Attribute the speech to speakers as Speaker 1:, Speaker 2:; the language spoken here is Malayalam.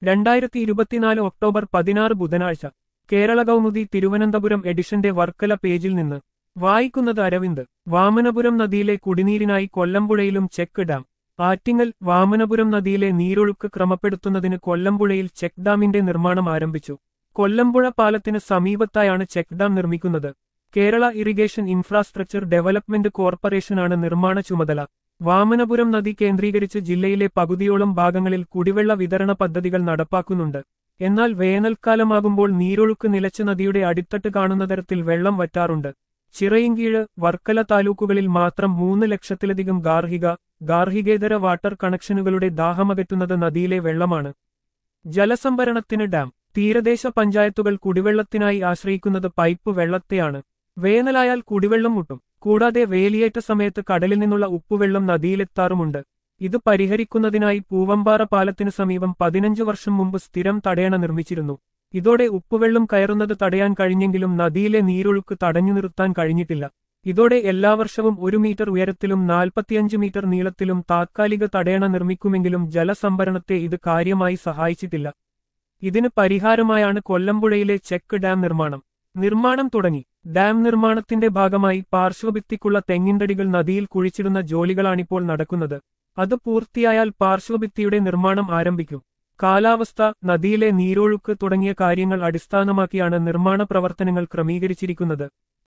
Speaker 1: രണ്ടായിരത്തി ഇരുപത്തിനാല് ഒക്ടോബർ പതിനാറ് ബുധനാഴ്ച കേരള കൗമുദി തിരുവനന്തപുരം എഡിഷന്റെ വർക്കല പേജിൽ നിന്ന് വായിക്കുന്നത് അരവിന്ദ് വാമനപുരം നദിയിലെ കുടിനീരിനായി കൊല്ലമ്പുഴയിലും ചെക്ക് ഡാം ആറ്റിങ്ങൽ വാമനപുരം നദിയിലെ നീരൊഴുക്ക് ക്രമപ്പെടുത്തുന്നതിന് കൊല്ലമ്പുഴയിൽ ചെക്ക് ഡാമിന്റെ നിർമ്മാണം ആരംഭിച്ചു കൊല്ലമ്പുഴ പാലത്തിന് സമീപത്തായാണ് ചെക്ക് ഡാം നിർമ്മിക്കുന്നത് കേരള ഇറിഗേഷൻ ഇൻഫ്രാസ്ട്രക്ചർ ഡെവലപ്മെന്റ് കോർപ്പറേഷനാണ് നിർമ്മാണ ചുമതല വാമനപുരം നദി കേന്ദ്രീകരിച്ച് ജില്ലയിലെ പകുതിയോളം ഭാഗങ്ങളിൽ കുടിവെള്ള വിതരണ പദ്ധതികൾ നടപ്പാക്കുന്നുണ്ട് എന്നാൽ വേനൽക്കാലമാകുമ്പോൾ നീരൊഴുക്ക് നിലച്ച നദിയുടെ അടിത്തട്ട് കാണുന്ന തരത്തിൽ വെള്ളം വറ്റാറുണ്ട് ചിറയിൻകീഴ് വർക്കല താലൂക്കുകളിൽ മാത്രം മൂന്ന് ലക്ഷത്തിലധികം ഗാർഹിക ഗാർഹികേതര വാട്ടർ കണക്ഷനുകളുടെ ദാഹമകറ്റുന്നത് നദിയിലെ വെള്ളമാണ് ജലസംഭരണത്തിന് ഡാം തീരദേശ പഞ്ചായത്തുകൾ കുടിവെള്ളത്തിനായി ആശ്രയിക്കുന്നത് പൈപ്പ് വെള്ളത്തെയാണ് വേനലായാൽ കുടിവെള്ളം മുട്ടും കൂടാതെ വേലിയേറ്റ സമയത്ത് കടലിൽ നിന്നുള്ള ഉപ്പുവെള്ളം നദിയിലെത്താറുമുണ്ട് ഇത് പരിഹരിക്കുന്നതിനായി പൂവമ്പാറ പാലത്തിനു സമീപം പതിനഞ്ചു വർഷം മുമ്പ് സ്ഥിരം തടയണ നിർമ്മിച്ചിരുന്നു ഇതോടെ ഉപ്പുവെള്ളം കയറുന്നത് തടയാൻ കഴിഞ്ഞെങ്കിലും നദിയിലെ നീരൊഴുക്ക് തടഞ്ഞു നിർത്താൻ കഴിഞ്ഞിട്ടില്ല ഇതോടെ എല്ലാ വർഷവും ഒരു മീറ്റർ ഉയരത്തിലും നാൽപ്പത്തിയഞ്ച് മീറ്റർ നീളത്തിലും താത്കാലിക തടയണ നിർമ്മിക്കുമെങ്കിലും ജലസംഭരണത്തെ ഇത് കാര്യമായി സഹായിച്ചിട്ടില്ല ഇതിന് പരിഹാരമായാണ് കൊല്ലമ്പുഴയിലെ ചെക്ക് ഡാം നിർമ്മാണം നിർമ്മാണം തുടങ്ങി ഡാം നിർമ്മാണത്തിന്റെ ഭാഗമായി പാർശ്വഭിത്തിക്കുള്ള തെങ്ങിൻതടികൾ നദിയിൽ കുഴിച്ചിടുന്ന ജോലികളാണിപ്പോൾ നടക്കുന്നത് അത് പൂർത്തിയായാൽ പാർശ്വഭിത്തിയുടെ നിർമ്മാണം ആരംഭിക്കും കാലാവസ്ഥ നദിയിലെ നീരൊഴുക്ക് തുടങ്ങിയ കാര്യങ്ങൾ അടിസ്ഥാനമാക്കിയാണ് നിർമ്മാണ പ്രവർത്തനങ്ങൾ ക്രമീകരിച്ചിരിക്കുന്നത്